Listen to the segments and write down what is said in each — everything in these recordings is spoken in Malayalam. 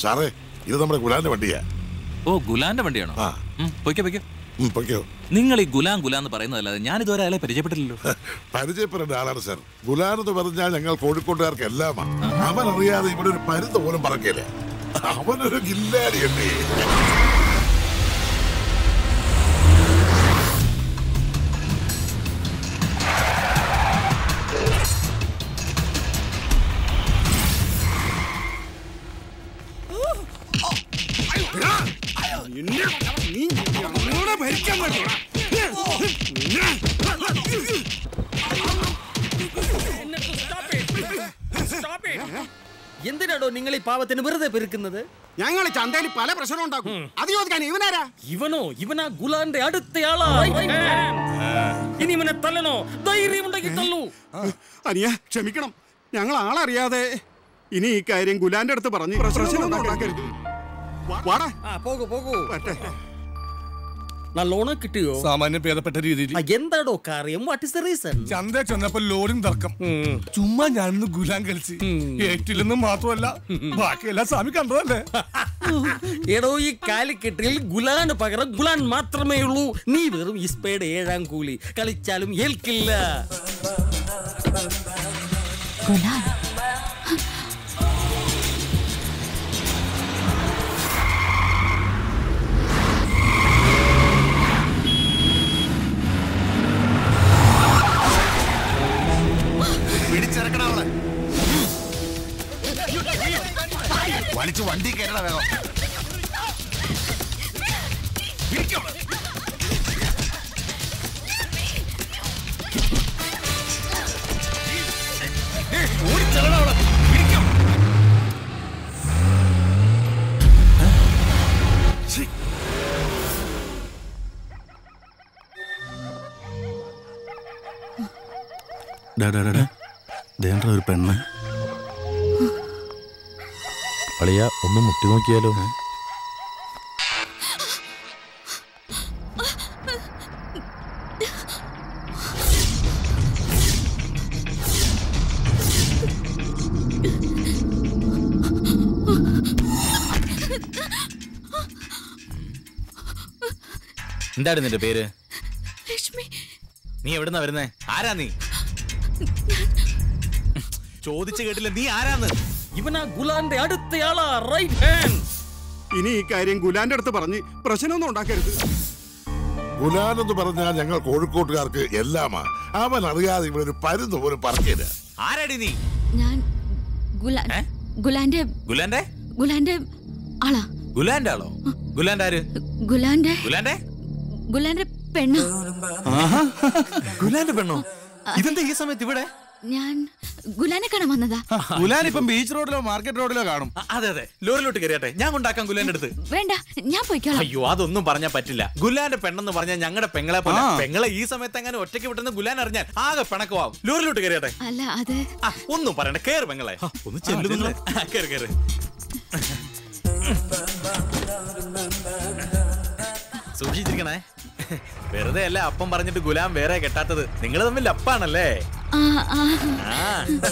സാറേ ഇത് നമ്മുടെ ഗുലാന്റെ വണ്ടിയാ ഓ ഗുലാന്റെ വണ്ടിയാണോ ആ. ഉം, പൊയ്ക്കോ പൊയ്ക്കോ ഉം, പൊയ്ക്കോ നിങ്ങൾ ഈ ഗുലാം ഗുലാം എന്ന് പറയുന്നതല്ലാതെ ഞാൻ ഇതുവരെ അയാളെ പരിചയപ്പെട്ടില്ലല്ലോ പരിചയപ്പെടേണ്ട ആളാണ് സാർ ഗുലാൻ എന്ന് പറഞ്ഞാൽ ഞങ്ങൾ കോഴിക്കോട്ടുകാർക്ക് എല്ലാമാ അവൻ അറിയാതെ ഇവിടെ ഒരു പരുന്ത് പോലും പറക്കില്ല അവനൊരു ഗില്ലാടിയല്ലേ എന്തിനാടോ നിങ്ങൾ ഈ പാവത്തിന് വെറുതെ പെരുക്കുന്നത് ഞങ്ങൾ ചന്തയിൽ പല പ്രശ്നം ഉണ്ടാക്കും അത് ചോദിക്കാൻ ഇവനാരാ ഇവനോ ഇവനാ ഗുലാന്റെ അടുത്തയാളാ ഇനി ഇവനെ തല്ലണോ ധൈര്യമുണ്ടെങ്കിൽ തല്ലൂ അനിയ ക്ഷമിക്കണം ഞങ്ങൾ ആളറിയാതെ ഇനി ഈ കാര്യം ഗുലാന്റെ അടുത്ത് പറഞ്ഞ് പ്രശ്നം ഉണ്ടാക്കരുത് വാ- വാടാ ആ പോകൂ പോകൂ വരട്ടെ. നല്ലോണം കിട്ടിയോ സാമാന്യം ഭേദപ്പെട്ട രീതിയിൽ ആ, എന്താടോ കാര്യം വാട്ട് ഇസ് ദ റീസൺ ചന്ത ചെന്നപ്പോ ലോറിങ് തർക്കം ചുമ്മാ ഞാനൊന്ന് ഗുലാൻ കളിച്ച് ഏറ്റില്ലെന്ന് മാത്രമല്ല ബാക്കിയെല്ലാം സ്വാമി കണ്ടതല്ലേ എടോ ഈ കാലിക്കെട്ടിൽ ഗുലാന് പകരം ഗുലാൻ മാത്രമേ ഉള്ളൂ നീ വെറും ഇസ്പയുടെ ഏഴാം കൂലി കളിച്ചാലും ഏൽക്കില്ല ഗുലാൻ പിടിച്ചിറക്കണ അവളെ വലിച്ചു വണ്ടി കയറണ വേഗം പിടിക്കവളെ. ഏയ്, ഓടിച്ചെല്ലടാ അവളെ. പിടിക്കാം. ശ്ശി. ഒരു പെണ്ണ് അളിയ ഒന്ന് മുട്ടി നോക്കിയാലോ എന്താണ് നിന്റെ പേര് ലക്ഷ്മി നീ എവിടുന്നാ വരുന്നേ ആരാ നീ ചോദിച്ചു കേട്ടില്ല നീ ആരാന്ന് ഇവനാ ഗുലാന്റെ അടുത്തയാളാ റൈറ്റ് ഹാൻഡ് ഇനി ഈ കാര്യം ഗുലാന്റെ അടുത്ത് പറഞ്ഞ് പ്രശ്നമൊന്നും ഉണ്ടാക്കരുത് ഗുലാൻ എന്ന് പറഞ്ഞാൽ ഞങ്ങൾ കോഴിക്കോട്ടുകാർക്ക് എല്ലാമാ അവൻ അറിയാതെ ഇവിടെ ഒരു പരുന്ത് പോലും പറക്കില്ല ആരാടി നീ ഞാൻ ഗുലാൻ ഏ? ഗുലാന്റെ ഗുലാന്റെ ഗുലാന്റെ ആളാ ഗുലാന്റെ ആളോ ഗുലാന്റെ ആര് ഗുലാന്റെ ഗുലാന്റെ ഗുലാന്റെ പെണ്ണ് ഗുലാന്റെ പെണ്ണോ ഇതെന്താ ഈ സമയത്ത് ഇവിടെ ഞാൻ ഗുലാനെ കാണാൻ വന്നതാ ഗുലാൻ ഇപ്പം ബീച്ച് റോഡിലോ മാർക്കറ്റ് റോഡിലോ കാണും അ- അതെ അതെ ലോറിലോട്ട് കയറിയാട്ടെ ഞാൻ കൊണ്ടാക്കാം ഗുലാന്റെ അടുത്ത് വേണ്ട ഞാൻ പോയിക്കോളാം അയ്യോ അതൊന്നും പറഞ്ഞാൽ പറ്റില്ല ഗുലാന്റെ പെണ്ണെന്ന് പറഞ്ഞാൽ ഞങ്ങളുടെ പെങ്ങളെ പോലെ ആ. പെങ്ങളെ ഈ സമയത്ത് അങ്ങനെ ഒറ്റയ്ക്ക് വിട്ടെന്ന് ഗുലാൻ അറിഞ്ഞാൽ ആകെ പിണക്കമാവും ലോറിലോട്ട് കയറിയാട്ടെ അല്ല അത് ആ, ഒന്നും പറയണ്ട കേറ് പെങ്ങളെ ഒന്ന് ചെല്ലു നിങ്ങള്. ആ, കേറ് കേറ് സൂക്ഷിച്ചിരിക്കണേ വെറുതെ അല്ല അപ്പം പറഞ്ഞിട്ട് ഗുലാം വേറെ കെട്ടാത്തത് നിങ്ങൾ തമ്മിൽ അപ്പാണല്ലേ ആ ആ ആ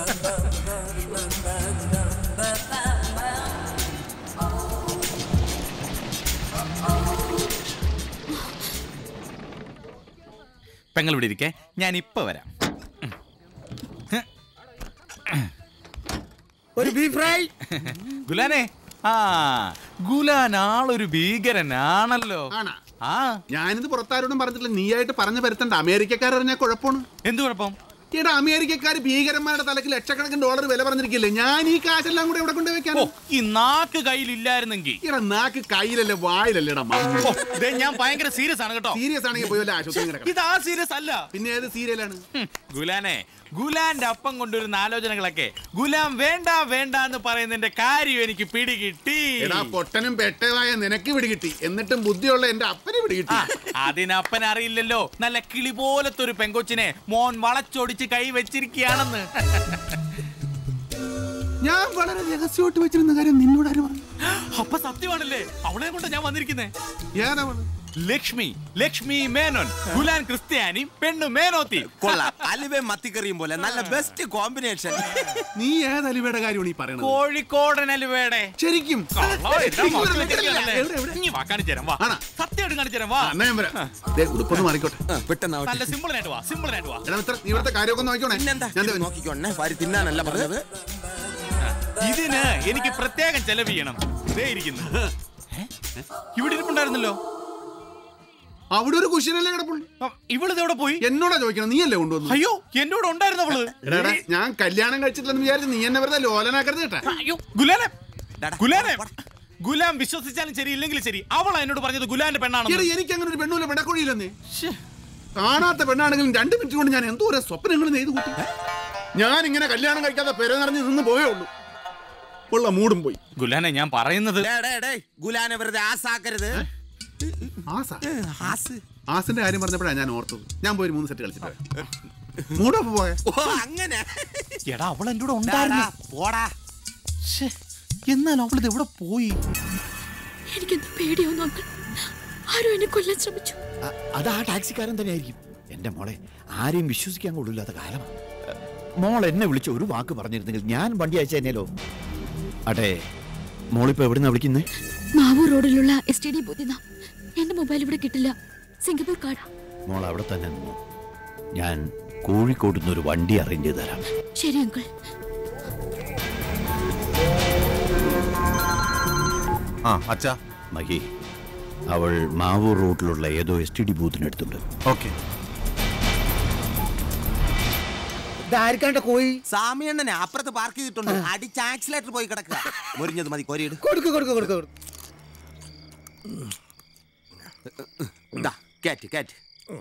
പെങ്ങൾ ഇവിടെ ഇരിക്കേ ഞാൻ ഇപ്പൊ വരാം ഒരു ബീഫ് ഫ്രൈ ഗുലാനെ ആ ഗുലാൻ ആളൊരു ഭീകരനാണല്ലോ ആണാ? ആ ഞാനിത് പുറത്താരോടും പറഞ്ഞിട്ടില്ല നീയായിട്ട് പറഞ്ഞു വരുത്തണ്ട അമേരിക്കക്കാരറിഞ്ഞാൽ കുഴപ്പമാണ് എന്തു കുഴപ്പം ഈടാ അമേരിക്കക്കാർ ഭീകരന്മാരുടെ തലക്ക് ലക്ഷക്കണക്കിന് ഡോളർ വില പറഞ്ഞിരിക്കില്ലേ ഞാൻ ഈ കാശെല്ലാം കൂടെ ഇവിടെ കൊണ്ടുവയ്ക്കാൻ ഓ ഈ നാക്ക് കയ്യിലില്ലായിരുന്നെങ്കിൽ ഈടാ നാക്ക് കയ്യിലല്ലേ വായിലല്ലേടാ ഓ, ദേ ഞാൻ ഭയങ്കര സീരിയസ് ആണ് കേട്ടോ സീരിയസ് ആണെങ്കിൽ പോയല്ലോ ആശുപത്രി കിടക്കണം ഇത് ആ സീരിയസ് അല്ല പിന്നെ ഏത് സീരിയലാണ് ഹും, ഗുലാനെ ഗുലാന്റെ അപ്പം കൊണ്ടുവരുന്ന ആലോചനകളൊക്കെ ഗുലാം വേണ്ട വേണ്ട എന്ന് പറയുന്നതിന്റെ കാര്യം എനിക്ക് പിടികിട്ടി എടാ പൊട്ടനും പെട്ടവായ നിനക്ക് പിടികിട്ടി എന്നിട്ടും ബുദ്ധിയുള്ള എന്റെ അപ്പനെ ആ, പിടികിട്ടി അതിനപ്പൻ അറിയില്ലല്ലോ നല്ല കിളി പോലത്തെ ഒരു പെങ്കൊച്ചിനെ മോൻ വളച്ചൊടിച്ച് കൈ വെച്ചിരിക്കുകയാണെന്ന് ഞാൻ വളരെ രഹസ്യമായിട്ട് വെച്ചിരുന്ന കാര്യം നിന്നോട് ആര് പറഞ്ഞു അപ്പൊ സത്യമാണല്ലേ അവളെ കൊണ്ട് ഞാൻ വന്നിരിക്കുന്നേ ഏതാ പറഞ്ഞത്? ലക്ഷ്മി ലക്ഷ്മി മേനോൻ ഗുലാൻ ക്രിസ്ത്യാനി പെണ്ണു മേനോത്തി കൊള്ളാം അലുവേ മത്തിക്കറിയും പോലെ നല്ല ബെസ്റ്റ് കോമ്പിനേഷൻ നീ ഏത് അലിവയുടെ കാര്യമാണ് ഈ പറയണത് കോഴിക്കോടൻ അലുവേടെ ശരിക്കും കാണിച്ചു തരാം വാ ആണോ? സത്യമായിട്ട് കാണിച്ചു തരാം വാ അണ്ണാ ഞാൻ വരാം ദേ, ഉടുപ്പൊന്ന് മാറിക്കോട്ടെ പെട്ടെന്ന് നല്ല സിമ്പിൾ ആയിട്ട് വാ സിമ്പിൾ ആയിട്ട് വാ എടാ മിത്ര നീ ഇവിടുത്തെ കാര്യമൊക്കെ ഒന്ന് നോക്കിക്കോണേ പിന്നെന്താ ഞാൻ ദേ വരുന്നു. നോക്കിക്കോണേ വാരി തിന്നാനല്ല പറഞ്ഞത് ഇതിന് എനിക്ക് പ്രത്യേകം ചെലവ് ചെയ്യണം ദേ ഇരിക്കുന്നു ഏ? ഇവിടെ ഇരിപ്പുണ്ടായിരുന്നല്ലോ അവിടെ ഒരു കുശിനല്ലേ കിടപ്പുള്ളൂ ആ, ഇവളിത് എവിടെ പോയി എന്നോടാ ചോദിക്കണം നീയല്ലേ കൊണ്ടുവന്നു അയ്യോ എന്റെ കൂടെ ഉണ്ടായിരുന്നു അവള് എടാ, എടാ, ഞാൻ കല്യാണം കഴിച്ചിട്ടില്ലെന്ന് വിചാരിച്ചു നീ എന്നെ വെറുതെ ലോലനാക്കരുത് കേട്ടാ അയ്യോ ഗുലാനെ ഡാടാ, ഗുലാനെ പോടാ. ഗുലാം വിശ്വസിച്ചാലും ശരി ഇല്ലെങ്കിലും ശരി അവൾ എന്നോട് പറഞ്ഞത് ഗുലാന്റെ എടാ പെണ്ണാണെന്ന് എനിക്ക് അങ്ങനെ ഒരു പെണ്ണൂല പെടക്കുഴിയില്ലെന്നേ ശ്ശേ. കാണാത്ത പെണ്ണാണെങ്കിലും രണ്ട് മിനിറ്റ് കൊണ്ട് ഞാൻ എന്തോ സ്വപ്നങ്ങൾ നെയ്ത് കൂട്ടി ഞാൻ ഇങ്ങനെ കല്യാണം കഴിക്കാതെ പെര നിറഞ്ഞ് നിന്ന് പോയേ ഉള്ളൂ ഉള്ള മൂടും പോയി ഗുലാനെ ഞാൻ പറയുന്നത് ഡേ, ഡേ, ഡേ, ഗുലാനെ വെറുതെ ആസാക്കരുത് ആസാ ആസ് ആസിന്റെ കാര്യം പറഞ്ഞപ്പോഴാണ് ഞാൻ ഓർത്തത് ഞാൻ പോയി ഒരു മൂന്ന് സെറ്റ് കളിച്ചിട്ട് മൂടൊപ്പം പോയ ഓ അങ്ങനെ എടാ അവൾ എന്റെ കൂടെ ഡാടാ, ഉണ്ടായിരുന്നു പോടാ ശ്ശേ. എന്നാൽ അവളിത് എവിടെ പോയി എനിക്കെന്ത് പേടിയാവുന്നു അങ്കിൾ ആരും എന്നെ കൊല്ലാൻ ശ്രമിച്ചു അത് ആ ടാക്സിക്കാരൻ തന്നെ ആയിരിക്കും എന്റെ മോളെ ആരെയും വിശ്വസിക്കാൻ കൊള്ളില്ലാത്ത കാലമാണ് മോൾ എന്നെ വിളിച്ച് ഒരു വാക്ക് പറഞ്ഞിരുന്നെങ്കിൽ ഞാൻ വണ്ടി അയച്ചു തന്നെയല്ലോ അട്ടെ മോളിപ്പോ എവിടുന്നാ വിളിക്കുന്നേ മാവൂർ റോഡിലുള്ള എസ് ടി ഡി ബൂത്തിന എന്റെ മൊബൈൽ ഇവിടെ കിട്ടില്ല സിംഗപ്പൂർ കാർഡ് മോൾ അവിടെ തന്നെ നിന്നു ഞാൻ കോഴിക്കോട് നിന്ന് ഒരു വണ്ടി അറേഞ്ച് ചെയ്ത് തരാം ശരി അങ്കിൾ ആ അച്ഛാ മഹി അവൾ മാവൂർ റോഡിലുള്ള ഏതോ എസ് ടി ഡി ബൂത്തിനടുത്തുണ്ട് ഓക്കെ ഇതാർക്കാണ്ട കോഴി സാമിയണ്ണനെ അപ്പുറത്ത് പാർക്ക് ചെയ്തിട്ടുണ്ട് അടിച്ച് ആക്സിലേറ്റർ പോയി കിടക്കുക മുരിഞ്ഞത് മതി കോരിയിട് കൊടുക്ക് കൊടുക്ക് കൊടുക്ക് ഇതാ കാറ്റ് കാറ്റ്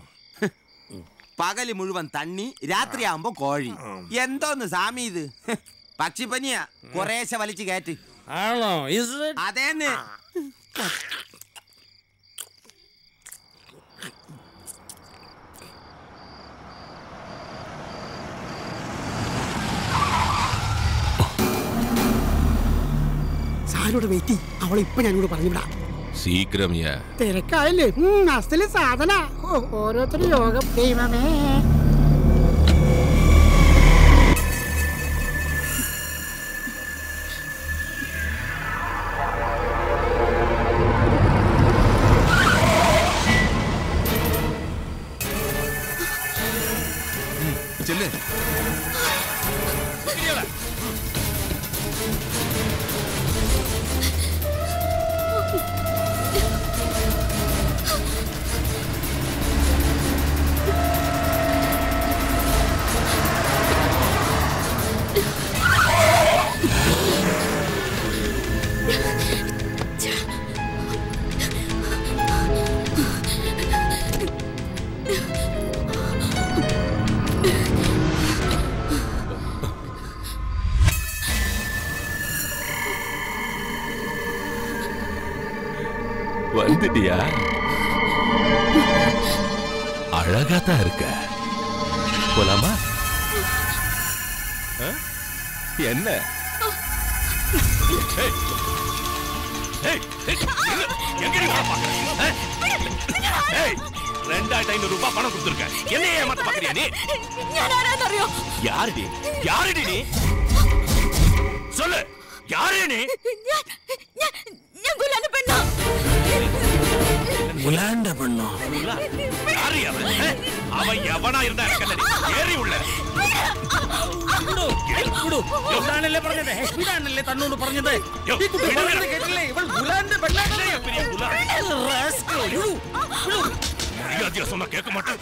പകല് മുഴുവൻ തണ്ണി രാത്രിയാകുമ്പോ കോഴി എന്തോന്ന് സാമി ഇത് പക്ഷിപ്പനിയാ കുറേശ്ശെ വലിച്ചു കയറ്റ് ആണോ Is it? അതേന്ന് സാരോട് വെയിറ്റ് അവളെ ഇപ്പൊ ഞാനോട് പറഞ്ഞുവിടാം സീക്രമിയാ തിരക്കായില്ലേ ഉം, അസല് സാധന ഓ, ഓരോരുത്തരും യോഗം ദൈവമേ ചെല്ലേ வந்துட்டியா அழகாத்தான் இருக்க போலாமா ஆ? என்ன ஏய். ஏய், ஏய், எங்க- எங்கடி வர பாக்குற? ஆ? ஏய், ரெண்டாயிரத்தி ஐநூறு ரூபாய் பணம் கொடுத்துருக்க என்ன ஏமாத்த பாக்குறியா நீ ഞാൻ ആരാന്നറിയോ யாருடி யாருடி நீ சொல்லு யாரு நீ ഞാൻ ഞാൻ ഞാൻ ഗുലാന്റെ പെണ്ണാ ഗുലാന്റെ പെണ്ണോ யாரு அவன் ஆ? அவன் எவனா இருந்தா இருக்கல்லடி ஏறி உள்ள ഇതാണല്ലേ പറഞ്ഞത് ഇതാണല്ലേ തന്നോട് പറഞ്ഞത് യോ, ഈ കുട്ടി വിടൂ, പറയുന്നത് വിടൂ. കേട്ടില്ലേ ഇവൾ ഗുലാന്റെ പെണ്ണാണ് பெரிய குலா Rascal, വിടൂ, വിടൂ. மரியாதையா சொன்னா கேட்க மாட்டேன்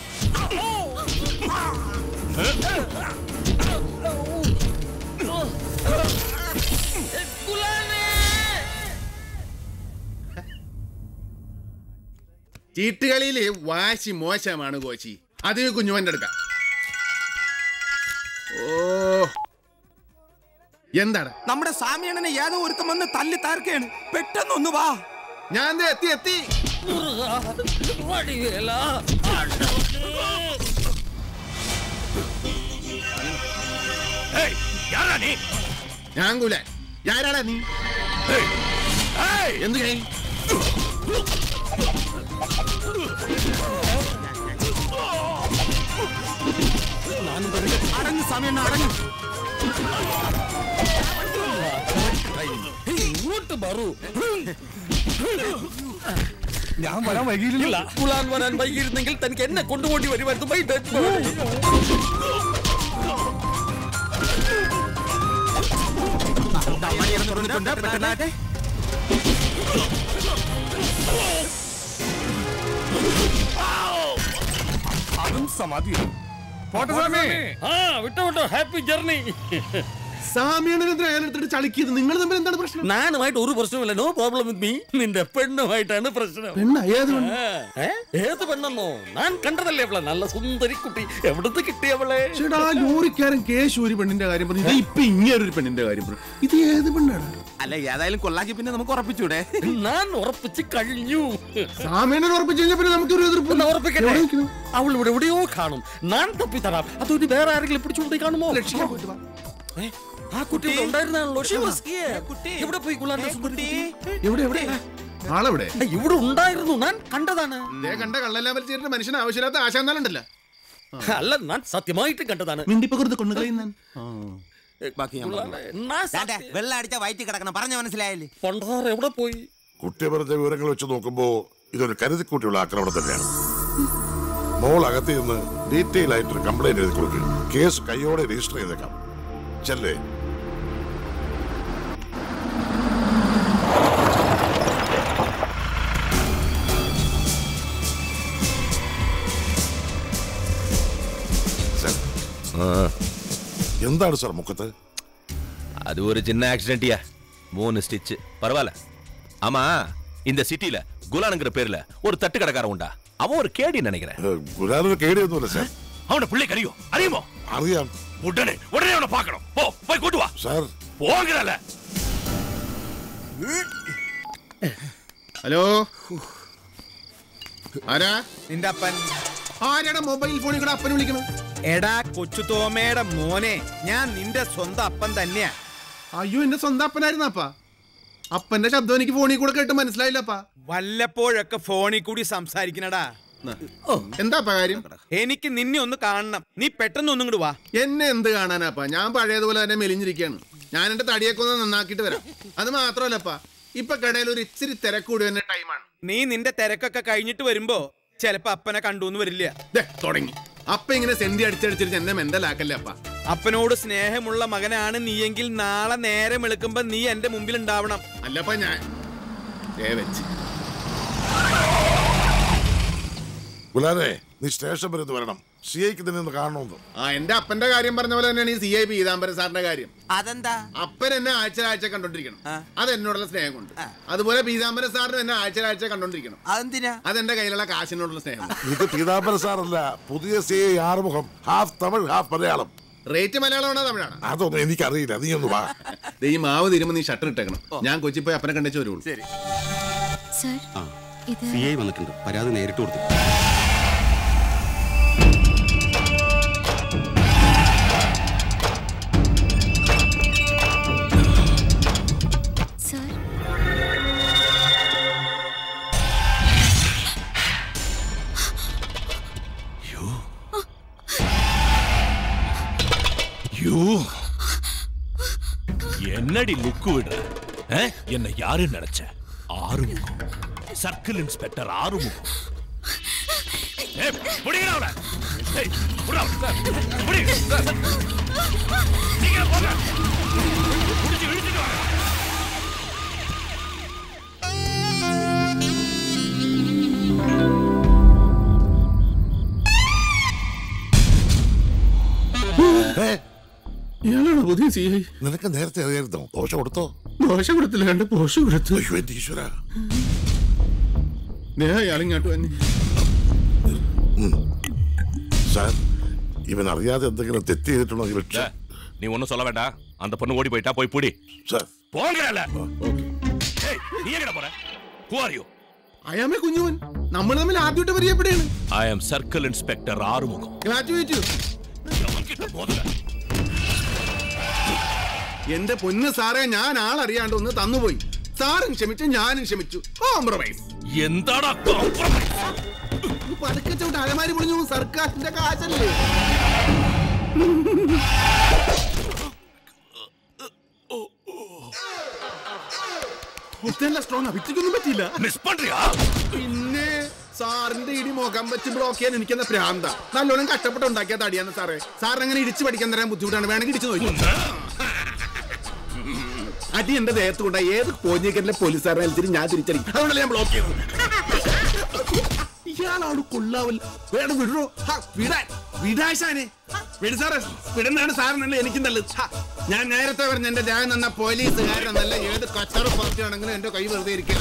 ചീട്ടുകളിയില് വാശി മോശമാണ് കോശി അത് കുഞ്ഞുവന്റെ എടുക്കാം ഓ എന്താണ് നമ്മുടെ സാമിയണ്ണനെ ഏതോ ഒരുത്തം വന്ന് തല്ലി താർക്കാണ് പെട്ടെന്ന് ഒന്ന് വാ ഞാൻ ദേ എത്തി എത്തി മുരുകാ, വടിവേല, ஏய் யாரா நீ ഞാൻ കുലാൻ ഞാനാടാ നീ ஏய் ஏய் എന്ത് അടങ്ങ് സമയം അടങ്ങ് ഇങ്ങോട്ട് മാറൂ ഞാൻ വരാൻ വൈകിയില്ല ഗുലാൻ വരാൻ വൈകിയിരുന്നെങ്കിൽ തനിക്ക് എന്നെ കൊണ്ടുപോണ്ടി വരുമായിരുന്നു My dead body. തുറന്നിട്ടുണ്ട് പെട്ടെന്നാട്ടെ അതും സമാധി പോട്ടെ സ്വാമി ആ വിട്ടോ വിട്ടോ ഹാപ്പി ജർണി സാമിയാണ് അയാളെടുത്തിട്ട് ചളിക്കിയത് നിങ്ങൾ തമ്മിൽ എന്താണ് പ്രശ്നം നാനുമായിട്ട് ഒരു പ്രശ്നമില്ല നോ പ്രോബ്ലം വിത്ത് മീ നിന്റെ പെണ്ണുമായിട്ടാണ് പ്രശ്നം പെണ്ണ ഏത് പെണ്ണ്? ആ, ഏ? ഏത് പെണ്ണെന്നോ ഞാൻ കണ്ടതല്ലേ അവളെ നല്ല സുന്ദരി കുട്ടി എവിടുന്ന് കിട്ടിയവളെ ചേട്ടാ ആ ലോറിക്കാരൻ കേശു ഒരു പെണ്ണിന്റെ കാര്യം പറഞ്ഞു ഇത് ഇപ്പൊ ഇങ്ങനെ ഒരു പെണ്ണിന്റെ കാര്യം പറഞ്ഞു ഇത് ഏത് പെണ്ണാണ് അല്ല ഏതായാലും കൊള്ളാക്കി പിന്നെ നമുക്ക് ഉറപ്പിച്ചൂടെ ഞാൻ ഉറപ്പിച്ച് കഴിഞ്ഞു സാമേനെ ഉറപ്പിച്ചു കഴിഞ്ഞാൽ പിന്നെ നമുക്ക് ഒരു എതിർപ്പ് ഒന്ന് ഉറപ്പിക്കട്ടെ അവൾ ഇവിടെ എവിടെയോ കാണും ഞാൻ തപ്പി തരാം അതൊരു വേറെ ആരെങ്കിലും പിടിച്ചുകൊണ്ട് കാണുമോ ഏ, ആ കുട്ടി ഇവിടെ ഉണ്ടായിരുന്നാണല്ലോ She was here. ഇവിടെ പോയി ഗുലാന്റെ സുന്ദരി കുട്ടി? എവിടെ എവിടെ ആളെവിടെ ഏ, ഇവിടെ ഉണ്ടായിരുന്നു ഞാൻ കണ്ടതാണ് ദേ കണ്ട കള്ളെല്ലാം വലിച്ചേരിട്ട് മനുഷ്യന് ആവശ്യമില്ലാത്ത ആശാന്നാലുണ്ടല്ല അല്ല ഞാൻ സത്യമായിട്ട് കണ്ടതാണ് മിണ്ടിപ്പകുറത്ത് കൊണ്ടുകളയുന്ന ബാക്കി ഞാൻ ഗുലാനെ, പറഞ്ഞോളാം. ഞാൻ ദാണ്ടെ, സത്യം- വെള്ളം അടിച്ച വയറ്റി കിടക്കണം പറഞ്ഞ മനസ്സിലായില്ലേ പണ്ടാർ എവിടെ പോയി കുട്ടി പറഞ്ഞ വിവരങ്ങൾ വെച്ച് നോക്കുമ്പോ ഇതൊരു കരുതിക്കൂട്ടിയുള്ള ആക്രമണം തന്നെയാണ് മോൾ അകത്ത് നിന്ന് ഡീറ്റെയിൽ ആയിട്ടൊരു കംപ്ലൈന്റ് എഴുതി കൊടുക്കുക കേസ് കൈയോടെ രജിസ്റ്റർ ചെയ്തേക്കാം ചെല്ലേ സാർ, എന്താണ് സാർ മുഖത്ത് அது ஒரு சின்ன ஆக்சிடென்ட்யா மூணு ஸ்டிச் பரவாயில்ல ஆமா இந்த சிட்டில குலானுங்கிற பேர்ல ஒரு தட்டு கடைக்காரன் உண்டா அவன் ஒரு கேடி நினைக்கிறேன் ഗുലാനൊരു കേടിയൊന്നുമില്ല സാർ அவன பிள்ளை அறியும் அறியுமோ അറിയാം உடனே உடனே அவனை பார்க்கணும் போ போய் கூட்டு வா സാർ போங்கறல ഹലോ ആരാ നിന്റെ അപ്പൻ ആരാടാ മൊബൈൽ ഫോണിൽ കൂടെ അപ്പനെ വിളിക്കണം എടാ കൊച്ചു തോമയുടെ മോനെ ഞാൻ നിന്റെ സ്വന്തം അപ്പൻ തന്നെയാ അയ്യോ എന്റെ സ്വന്തം അപ്പനായിരുന്നപ്പാ അപ്പന്റെ ശബ്ദം എനിക്ക് ഫോണിൽ കൂടെ കേട്ട് മനസ്സിലായില്ലപ്പാ വല്ലപ്പോഴൊക്കെ ഫോണിൽ കൂടി സംസാരിക്കണടാ എന്താ കാര്യം എനിക്ക് നിന്നെ ഒന്ന് കാണണം നീ പെട്ടെന്ന് ഒന്നും കൂടി വാ എന്നെ എന്ത് കാണാനാപ്പാ ഞാൻ പഴയതുപോലെ തന്നെ മെലിഞ്ഞിരിക്കുകയാണ് ഞാൻ എന്റെ തടിയൊക്കെ ഒന്ന് നന്നാക്കിയിട്ട് വരാം അത് മാത്രമല്ലപ്പാ ഇപ്പൊ കടയിൽ ഒരു ഇച്ചിരി തിരക്കൂടി തന്നെ ടൈമാണ് നീ നിന്റെ തിരക്കൊക്കെ കഴിഞ്ഞിട്ട് വരുമ്പോ ചെലപ്പോ അപ്പനെ കണ്ടൂന്ന് വരില്ല ദേ, തുടങ്ങി അപ്പ ഇങ്ങനെ സെന്റി അടിച്ചടിച്ചിട്ട് എന്നെ മെന്തലാക്കല്ലേ അപ്പ അപ്പനോട് സ്നേഹമുള്ള മകനാണ് നീയെങ്കിൽ നാളെ നേരം വെളുക്കുമ്പോ നീ എന്റെ മുമ്പിൽ ഉണ്ടാവണം അല്ലപ്പ ഞാൻ ദേ വെച്ച് ഗുലാനെ നീ സ്റ്റേഷൻ വരെ ഒന്ന് വരണം സി ഐക്ക് തന്നെ ഒന്ന് കാണണമെന്ന് ആ എന്റെ അപ്പന്റെ കാര്യം പറഞ്ഞ പോലെ തന്നെയാണ് ഈ സി ഐ പീതാംബരൻ സാറിന്റെ കാര്യം അതെന്താ അപ്പൻ എന്നെ ആഴ്ച ആഴ്ച കണ്ടോണ്ടിരിക്കണം അത് എന്നോടുള്ള സ്നേഹം കൊണ്ട് അതുപോലെ പീതാംബരൻ സാറിന് എന്നെ ആഴ്ച ആഴ്ച കണ്ടോണ്ടിരിക്കണം അതെന്തിനാ അതെന്റെ കയ്യിലുള്ള കാശിനോടുള്ള സ്നേഹം ഇത് പീതാംബര സാറല്ല പുതിയ C I Arumugham half Tamil half Malayalam rate മലയാളമാണോ തമിഴാണ് അതൊന്നും എനിക്കറിയില്ല നീ ഒന്ന് വാ ദേ ഈ മാവ് തീരുമ്പോ നീ ഷട്ടർ ഇട്ടേക്കണം ഞാൻ കൊച്ചി പോയി അപ്പനെ കണ്ടേച്ച് വരുള്ളൂ സർ ഇത് സി ഐ വന്നിട്ടുണ്ട് പരാതി നേരിട്ട് കൊടുത്തു സർ யூ என்னடி லுக்கு விடுற ஆ? என்ன யாரு நினைச்ச ஆறுமுகம் சர்க்கிள் இன்ஸ்பெக்டர் ஆறுமுகம் ஏய், புடிங்கடா அவனை. ஏய், புடிடா அவனை. புடி. சீக்கிரம் போங்க. புடிச்சு இழுத்துட்டு வாங்க. ഇയാളാണോ പുതിയ സി ഐ നിനക്ക് നേരത്തെ അറിയായിരുന്നോ ദോശ കൊടുത്തോ ദോശ കൊടുത്തില്ല കണ്ട് പോഷ കൊടുത്തു അയ്യോ എന്റെ ഈശ്വര ദേ ഇയാളിങ്ങോട്ട് തന്നെ സാർ ഇവൻ അറിയാതെ എന്തെങ്കിലും തെറ്റ് ചെയ്തിട്ടുണ്ടെങ്കിൽ டே, நீ ஒண்ணும் சொல்ல வேண்டாம் அந்த பொண்ணு ஓடி போயிட்டா போய் புடி സാർ போங்கடல ஏய் நீ எங்கடா போற who are you അയാമേ കുഞ്ഞുവൻ നമ്മൾ തമ്മിൽ ആദ്യമായിട്ട് പരിചയപ്പെടുകയാണ് i am circle inspector Arumugham graduate எவன்கிட்ட மோதுற എന്റെ പൊന്ന് സാറേ ഞാൻ ആളറിയാണ്ട് ഒന്ന് തന്നുപോയി സാറും ക്ഷമിച്ചു ഞാനും ക്ഷമിച്ചു കോംപ്രമൈസ് എന്താടാ കോംപ്രമൈസ് പതുക്കെ ചവിട്ട് അലമാരി പൊളിഞ്ഞു പോകും. സർക്കാരിന്റെ കാശല്ലേ ഇതല്ല സ്ട്രോങ് ഭിത്തിക്കൊന്നും പറ്റിയില്ല മിസ് പண்றியா പിന്നെ സാറിന്റെ ഇടി മുഖം വെച്ച് ബ്ലോക്ക് ചെയ്യാൻ എനിക്കെന്താ ഭ്രാന്ത നല്ലോണം കഷ്ടപ്പെട്ട് ഉണ്ടാക്കിയ തടിയാണ് സാറേ സാറിന് അങ്ങനെ ഇടിച്ച് പഠിക്കാൻ തരാൻ ബുദ്ധിമുട്ടാണ് വേണമെങ്കിൽ ഇടിച്ചു നോക്കി അടി എന്റെ ദേഹത്ത് കൊണ്ട ഏത് പോഞ്ഞിക്കലിലെ പോലീസുകാരനെ അലിച്ചിട്ട് ഞാൻ തിരിച്ചടിക്കും അതുകൊണ്ടല്ലേ ഞാൻ ബ്ലോക്ക് ചെയ്തത് ഇയാളോട് കൊള്ളാവില്ല വേണം വിടറോ ഹാ, വിടാൻ വിടാശാനെ വിട് സാറേ വിടുന്നതാണ് സാറിനല്ലേ എനിക്കും നല്ലത് ഹാ, ഞാൻ നേരത്തെ പറഞ്ഞ എന്റെ ദേഹം നിന്ന പോലീസുകാരനല്ല ഏത് കച്ചറ പാർട്ടി ആണെങ്കിലും എന്റെ കൈ വെറുതെ ഇരിക്കുക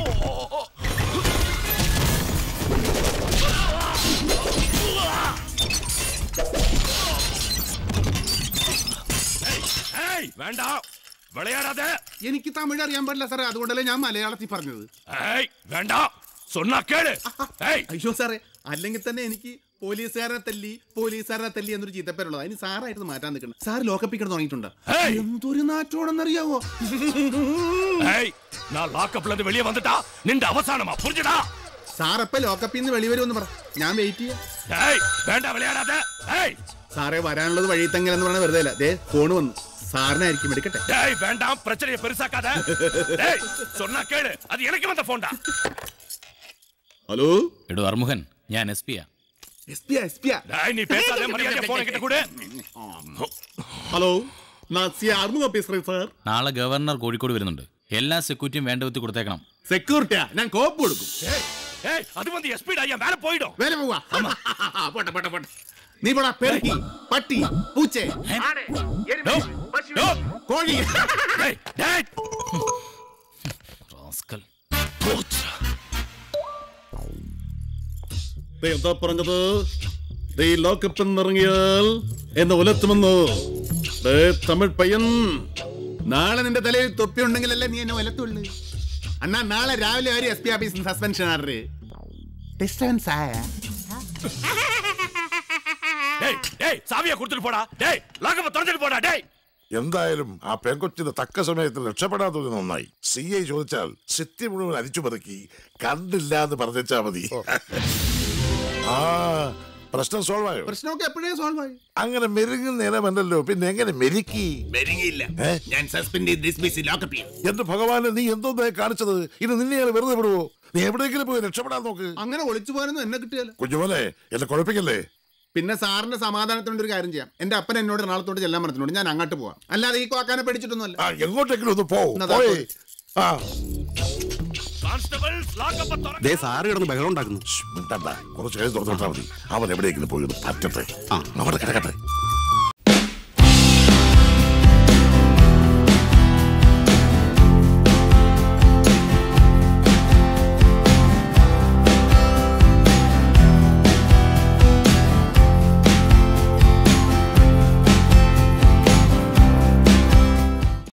ഏയ് വേണ്ട വിളയാടാതെ എനിക്ക് തമിഴ് അറിയാൻ പാടില്ല സാറേ അതുകൊണ്ടല്ലേ ഞാൻ മലയാളത്തിൽ പറഞ്ഞത് ഏയ് വേണ്ട சொன்னா കേള് ഏയ് അയ്യോ സാറേ അല്ലെങ്കിൽ തന്നെ എനിക്ക് പോലീസുകാരനെ തല്ലി പോലീസുകാരനെ തല്ലി എന്നൊരു ചീത്തപ്പേരുള്ളത് അതിന് സാറായിട്ട് മാറ്റാൻ നിൽക്കണം സാർ ലോക്കപ്പിക്കണം തുടങ്ങിയിട്ടുണ്ട് എന്തൊരു നാറ്റോടെന്നറിയാവോ ഏയ് நான் லாக்கப்ல இருந்து வெளியே வந்துட்டா நின்ற அவசானமா புரிஞ்சுடா സാർ എപ്പ ലോക്കപ്പിൽ നിന്ന് വെളിവരുമെന്ന് പറ ഞാൻ വെയിറ്റ് ചെയ്യാം ഏയ് വേണ്ട വിളയാടാതെ ഏയ് സാറേ വരാനുള്ളത് വഴി തങ്ങലെന്ന് പറഞ്ഞ വെറുതെ അല്ല ദേ ഫോൺ വന്നു സാറിനായിരിക്കും എടുക്കട്ടെ டேய் வேண்டாம் பிரச்சனையை பெருசாக்காத டேய் சொன்னா கேளு அது எனக்கு வந்த போன்டா ഹലോ എടോ അർമുഖൻ ഞാൻ എസ് പിയാ എസ് പി എസ് പി டேய் நீ பேசாத மரியாதை போன் கிட்ட கொடு ഹലോ ഞാൻ സി ആർമുഖ പേசுறேன் സാർ നാളെ ഗവർണർ കോഴിക്കോട് വരുന്നുണ്ട് എല്ലാ സെക്യൂരിറ്റിയും വേണ്ട വിധത്തിൽ കൊടുത്തേക്കണം സെക്യൂരിറ്റിയാ ഞാൻ കോപ്പ് കൊടുക്കും ஏய் ஏய் அது வந்து எஸ்பி டா என் மேல போய்டும் വേല പോവാ പോട്ടെ പോട്ടെ പോട്ടെ നീ പോടാ പെരുക്കി പട്ടി പൂച്ചേ കോഴി டேய் டேய் റാസ്കൽ ദേ എന്താ പറഞ്ഞത് ദേ ലോക്കപ്പിൽ നിന്നിറങ്ങിയാൽ എന്നെ ഉലത്തുമെന്നോ ദേ തമിഴ് പയ്യൻ നാളെ നിന്റെ തലയിൽ തൊപ്പി ഉണ്ടെങ്കിലല്ലേ നീ എന്നെ ഉലത്തുള്ളു അന്നാ നാളെ രാവിലെ വരെ എസ് പി ഓഫീസിൽ സസ്പെൻഷൻ ആറ് ഡിസ്റ്റൻസ് ആയ டேய் டேய் சாவியை கொடுத்துட்டு போடா டேய் லாக்கப்ப திறந்துட்டு போடா டேய் എന്തായാലും ആ പെൺകൊച്ചിന് തക്ക സമയത്ത് രക്ഷപ്പെടാത്തത് നന്നായി സി ഐ ചോദിച്ചാൽ സിറ്റി മുഴുവൻ അരിച്ചു പതുക്കി കണ്ടില്ല എന്ന് പറഞ്ഞാ മതി ആ പ്രശ്നം സോൾവ് ആയോ പ്രശ്നമൊക്കെ എപ്പോഴേ സോൾവ് ആയി അങ്ങനെ മെരുങ്ങുന്ന ഇനമല്ലല്ലോ പിന്നെ എങ്ങനെ മെരുക്കി മെരുങ്ങിയില്ല ഞാൻ സസ്പെൻഡ് ഡിസ്മിസ് ലോക്കപ്പ് ചെയ്യും എന്റെ ഭഗവാന് നീ എന്തോന്നായി കാണിച്ചത് ഇത് നിന്നെ ഞാൻ വെറുതെ വിടുവോ നീ എവിടെയെങ്കിലും പോയി രക്ഷപ്പെടാൻ നോക്ക് അങ്ങനെ ഒളിച്ചു പോകാനൊന്നും എന്നെ കിട്ടിയല്ല കുഞ്ഞുമോനെ എന്നെ കുഴപ്പിക്കല്ലേ പിന്നെ സാറിന്റെ സമാധാനത്തിനോട് ഒരു കാര്യം ചെയ്യാം എന്റെ അപ്പൻ എന്നോട് എറണാകുളത്തോട് ചെല്ലാൻ പറഞ്ഞിട്ടുണ്ട് ഞാൻ അങ്ങോട്ട് പോവാം അല്ലാതെ ഈ കോക്കാനെ പഠിച്ചിട്ടൊന്നുമല്ല ആ എങ്ങോട്ടെങ്കിലും ഒന്ന് പോ എന്നാ ദാ പോയി പോയി. ആ கான்ஸ்டபிள்ஸ் லாக்கப்ப திற ദേ സാറ് കിടന്ന് ബഹളം ഉണ്ടാക്കുന്നു മിണ്ടണ്ട കുറച്ച് കഴിഞ്ഞ് തുറന്നു വിട്ടാൽ മതി അവൻ എവിടെയെങ്കിലും പോയി ഒന്ന് പറ്റട്ടെ അവിടെ കിടക്കട്ടെ